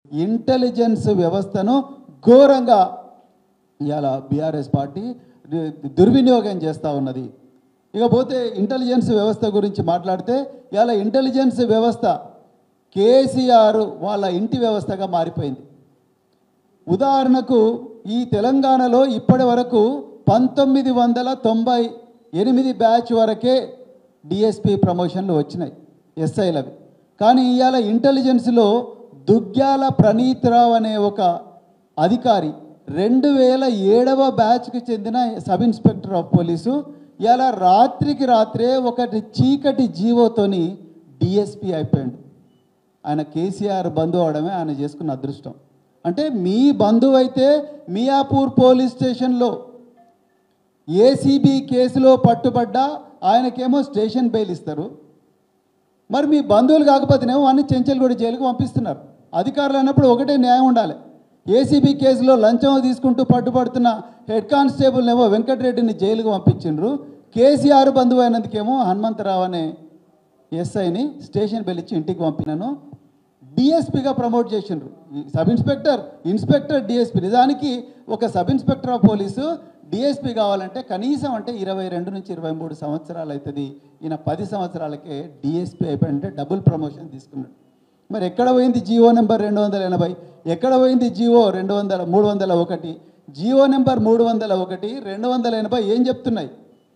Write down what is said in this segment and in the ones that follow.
intelligence వ్యవస్థను ఘోరంగా ఇవాళ బీఆర్ఎస్ పార్టీ దు- దుర్వినియోగం చేస్తూ ఉన్నది ఇకపోతే ఇంటెలిజెన్స్ వ్యవస్థ గురించి మాట్లాడితే ఇవాళ ఇంటెలిజెన్స్ వ్యవస్థ కేసీఆర్ వాళ్ళ ఇంటి వ్యవస్థగా మారిపోయింది ఉదాహరణకు ఈ తెలంగాణలో ఇప్పటి వరకు పంతొమ్మిది వందల తొంభై ఎనిమిది బ్యాచ్ వరకే డిఎస్పి ప్రమోషన్లు వచ్చినాయి ఎస్ఐలవి కానీ ఇవాళ ఇంటెలిజెన్స్లో దుగ్గ్యాల ప్రణీత్రావు అనే ఒక అధికారి రెండు వేల ఏడవ బ్యాచ్కి చెందిన సబ్ ఇన్స్పెక్టర్ ఆఫ్ పోలీసు ఇవాళ రాత్రికి రాత్రే ఒకటి చీకటి జీవోతోని డిఎస్పి అయిపోయాడు ఆయన కేసీఆర్ బంధువు అవడమే ఆయన చేసుకున్న అదృష్టం అంటే మీ బంధువు అయితే మియాపూర్ పోలీస్ స్టేషన్లో ఏసీబీ కేసులో పట్టుబడ్డా ఆయనకేమో స్టేషన్ బెయిల్ ఇస్తారు మరి మీ బంధువులు కాకపోతేనేమో అన్ని చెంచల్గూడ జైలుకు పంపిస్తున్నారు అధికారులు అన్నప్పుడు ఒకటే న్యాయం ఉండాలి ఏసీబీ కేసులో లంచం తీసుకుంటూ పట్టుబడుతున్న హెడ్ కానిస్టేబుల్ ఏమో వెంకటరెడ్డిని జైలుకు పంపించిండ్రు కేసీఆర్ బంధువు అయినందుకేమో హనుమంతరావు అనే ఎస్ఐని స్టేషన్ పిలిచి ఇంటికి పంపినాను డిఎస్పీగా ప్రమోట్ చేసిండ్రు ఈ సబ్ ఇన్స్పెక్టర్ ఇన్స్పెక్టర్ డిఎస్పీ నిజానికి ఒక sub inspector of police DSP కావాలంటే కనీసం అంటే ఇరవై రెండు నుంచి ఇరవై మూడు సంవత్సరాలు అవుతుంది ఈయన పది సంవత్సరాలకే డిఎస్పీ అయిపోయింటే డబుల్ ప్రమోషన్ తీసుకున్నాడు మరి ఎక్కడ పోయింది జియో నెంబర్ రెండు వందల ఎనభై ఎక్కడ పోయింది జియో రెండు వందల మూడు వందల ఒకటి జియో నెంబర్ మూడు వందల ఒకటి రెండు వందల ఎనభై ఏం చెప్తున్నాయి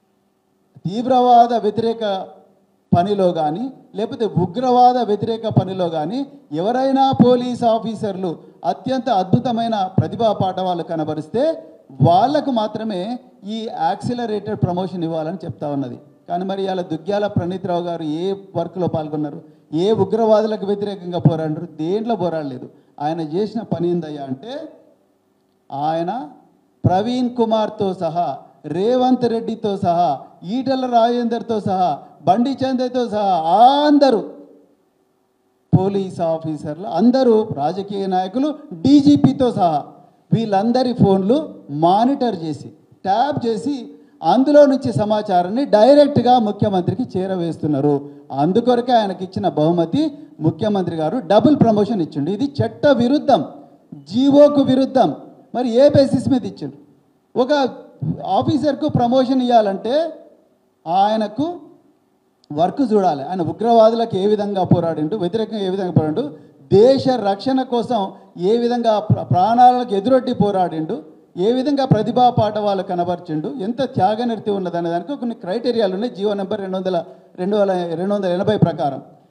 తీవ్రవాద వ్యతిరేక పనిలో కానీ లేకపోతే ఉగ్రవాద వ్యతిరేక పనిలో కానీ ఎవరైనా పోలీస్ ఆఫీసర్లు అత్యంత అద్భుతమైన ప్రతిభా పాఠవాలు కనబరిస్తే వాళ్ళకు మాత్రమే ఈ యాక్సిలరేటెడ్ ప్రమోషన్ ఇవ్వాలని చెప్తా ఉన్నది కానీ మరి ఇలా దుగ్గ్యాల ప్రణీత్రావు గారు ఏ వర్క్లో పాల్గొన్నారు ఏ ఉగ్రవాదులకు వ్యతిరేకంగా పోరాడారు దేంట్లో పోరాడలేదు ఆయన చేసిన పని ఏందయ్యా అంటే ఆయన ప్రవీణ్ కుమార్తో సహా రేవంత్ రెడ్డితో సహా ఈటల రాజేందర్తో సహా బండి చంద్రతో సహా అందరూ పోలీస్ ఆఫీసర్లు అందరూ రాజకీయ నాయకులు డీజీపీతో సహా వీళ్ళందరి ఫోన్లు మానిటర్ చేసి ట్యాప్ చేసి అందులో నుంచి సమాచారాన్ని డైరెక్ట్గా ముఖ్యమంత్రికి చేరవేస్తున్నారు అందుకొరకే ఆయనకి ఇచ్చిన బహుమతి ముఖ్యమంత్రి గారు డబుల్ ప్రమోషన్ ఇచ్చిండు ఇది చట్ట విరుద్ధం జీవోకు విరుద్ధం మరి ఏ బేసిస్ మీద ఇచ్చిండు ఒక ఆఫీసర్కు ప్రమోషన్ ఇవ్వాలంటే ఆయనకు వర్క్ చూడాలి ఆయన ఉగ్రవాదులకు ఏ విధంగా పోరాడిండు వ్యతిరేకంగా ఏ విధంగా పోరాడిండు దేశ రక్షణ కోసం ఏ విధంగా ప్ర- ప్రాణాలకు ఎదురొడ్డి పోరాడిండు ఏ విధంగా ప్రతిభా పాఠవాలు కనబర్చిండు ఎంత త్యాగనిర్తి ఉన్నదనే దానికి కొన్ని క్రైటీరియాలు ఉన్నాయి జీవో నెంబర్ రెండు వందల రెండు వేల రెండు వందల ఎనభై ప్రకారం